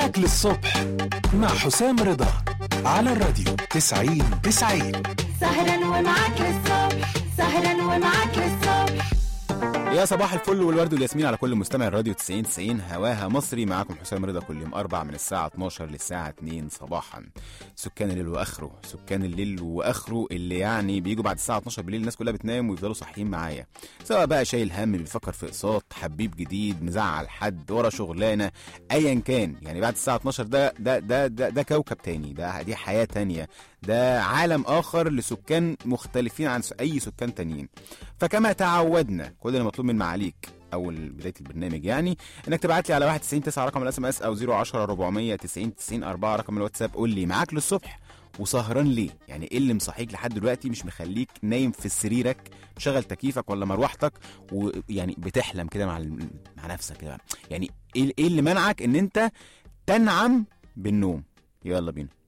معاك للصبح مع حسام رضا على الراديو 90 90 سهرا ومعاك للصبح سهرا ومعاك للصبح يا صباح الفل والورد والياسمين على كل مستمع الراديو 90 90 هواها مصري معاكم حسام رضا كل يوم أربع من الساعة 12 للساعة 2 صباحا سكان الليل وآخره سكان الليل وآخره اللي يعني بيجوا بعد الساعة 12 بالليل الناس كلها بتنام ويفضلوا صاحيين معايا سواء بقى شايل هم بيفكر في اقساط حبيب جديد مزعل حد ورا شغلانة أيا كان يعني بعد الساعة 12 ده ده ده ده, ده كوكب تاني ده دي حياة تانية ده عالم آخر لسكان مختلفين عن أي سكان تانيين فكما تعودنا كل اللي مطلوب من معاليك اول بدايه البرنامج يعني انك تبعت لي على 91 9 رقم الاس ام اس او 010 490 90 4 رقم الواتساب قول لي معاك للصبح وسهران ليه؟ يعني ايه اللي مصحيك لحد دلوقتي مش مخليك نايم في سريرك مشغل تكييفك ولا مروحتك ويعني بتحلم كده مع ال- مع نفسك كده يعني ايه إيه اللي منعك ان انت تنعم بالنوم؟ يلا بينا